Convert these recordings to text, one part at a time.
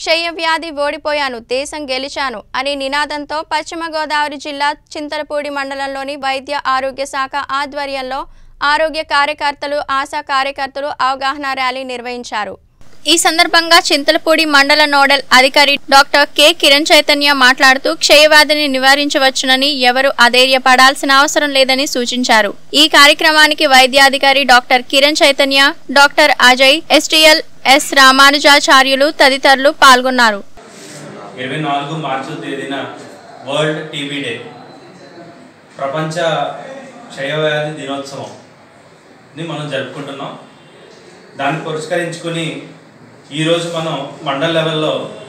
క్షయ వ్యాధి ఓడిపోయాను దేశం గెలిచాను అనే నినాదంతో పశ్చిమ గోదావరి జిల్లా చింతలపూడి మండలంలోని వైద్య ఆరోగ్య శాఖ ఆధ్వర్యంలో ఆరోగ్య కార్యకర్తలు ఆశా కార్యకర్తలు అవగాహన ర్యాలీ నిర్వహించారు ఈ సందర్భంగా చింతలపూడి మండల నోడల్ అధికారి డాక్టర్ కె కిరణ్ చైతన్య మాట్లాడుతూ క్షయవ్యాధిని నివారించవచ్చునని ఎవరు అధైర్యపడాల్సిన అవసరం లేదని సూచించారు ఈ కార్యక్రమానికి వైద్యాధికారి doctor Kiran Chaitanya doctor Ajay STL S Ramanujacharyulu తదితరులు పాల్గొన్నారు ఇరవై నాలుగు మార్చి తేదీన వరల్డ్ టీబీ డే ప్రపంచ క్షయవ్యాధి దినోత్సవం ని మనం జరుపుకుంటున్నాం దాన్ని పురస్కరించుకుని ఈరోజు మనం మండల లెవెల్లో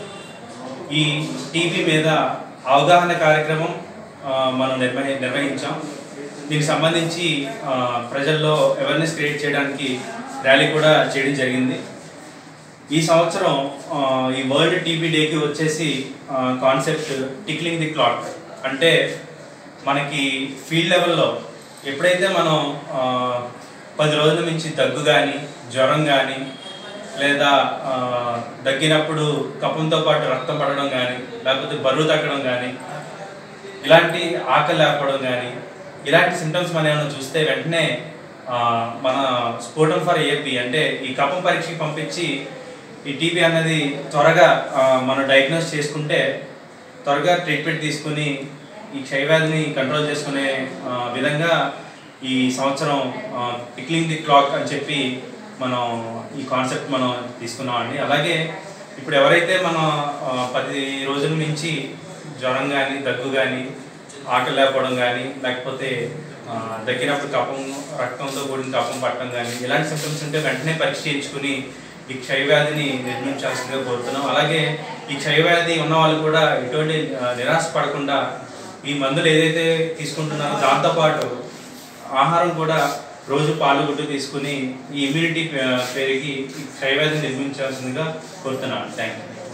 ఈ టీబీ మీద అవగాహన కార్యక్రమం ఆ, మనం నిర్వహి నిర్వహించాం దీనికి సంబంధించి ఆ, ప్రజల్లో అవేర్నెస్ క్రియేట్ చేయడానికి ర్యాలీ కూడా చేయడం జరిగింది ఈ సంవత్సరం ఆ, ఈ వరల్డ్ టీబీ డేకి వచ్చేసి కాన్సెప్ట్ టిక్లింగ్ ది క్లాక్ అంటే మనకి ఫీల్డ్ లెవెల్లో ఎప్పుడైతే మనం ఆ, పది రోజుల నుంచి దగ్గు కానీ జ్వరం కానీ లేదా ఆ, దగ్గినప్పుడు కఫంతో పాటు రక్తం పడడం కానీ లేకపోతే బరువు తగ్గడం కానీ ఇలాంటి ఆకలి లేకపోవడం కానీ ఇలాంటి సిమ్టమ్స్ మనం ఏమైనా చూస్తే వెంటనే ఆ, మన స్పోటం ఫర్ ఏపీ అంటే ఈ కఫం పరీక్షకి పంపించి ఈ టీబీ అన్నది త్వరగా ఆ, మనం డయాగ్నోస్ చేసుకుంటే త్వరగా ట్రీట్మెంట్ తీసుకుని ఈ క్షయవ్యాధిని కంట్రోల్ చేసుకునే ఆ, విధంగా ఈ సంవత్సరం పిక్లింగ్ ది క్లాక్ అని చెప్పి మనం ఈ కాన్సెప్ట్ మనం తీసుకున్నామండి అలాగే ఇప్పుడు ఎవరైతే మన ఆ, పది రోజుల నుంచి జ్వరం కానీ దగ్గు కానీ ఆకలి లేకపోవడం కానీ లేకపోతే ఆ, దగ్గినప్పుడు కఫం రక్తంతో కూడిన కఫం పట్టడం కానీ ఇలాంటి సిమ్టమ్స్ ఉంటే వెంటనే పరీక్ష చేయించుకుని ఈ క్షయవ్యాధిని నిర్మించాల్సిందిగా కోరుతున్నాం అలాగే ఈ క్షయవ్యాధి ఉన్న వాళ్ళు కూడా ఎటువంటి ఆ, నిరాశ పడకుండా ఈ మందులు ఏదైతే తీసుకుంటున్నారో దాంతోపాటు ఆహారం కూడా రోజు పాలు గుడ్డు తీసుకుని ఈ ఇమ్యూనిటీ పెరిగి ఈ క్షయవ్యాధిని నిర్మించాల్సిందిగా కోరుతున్నాను థ్యాంక్ యూ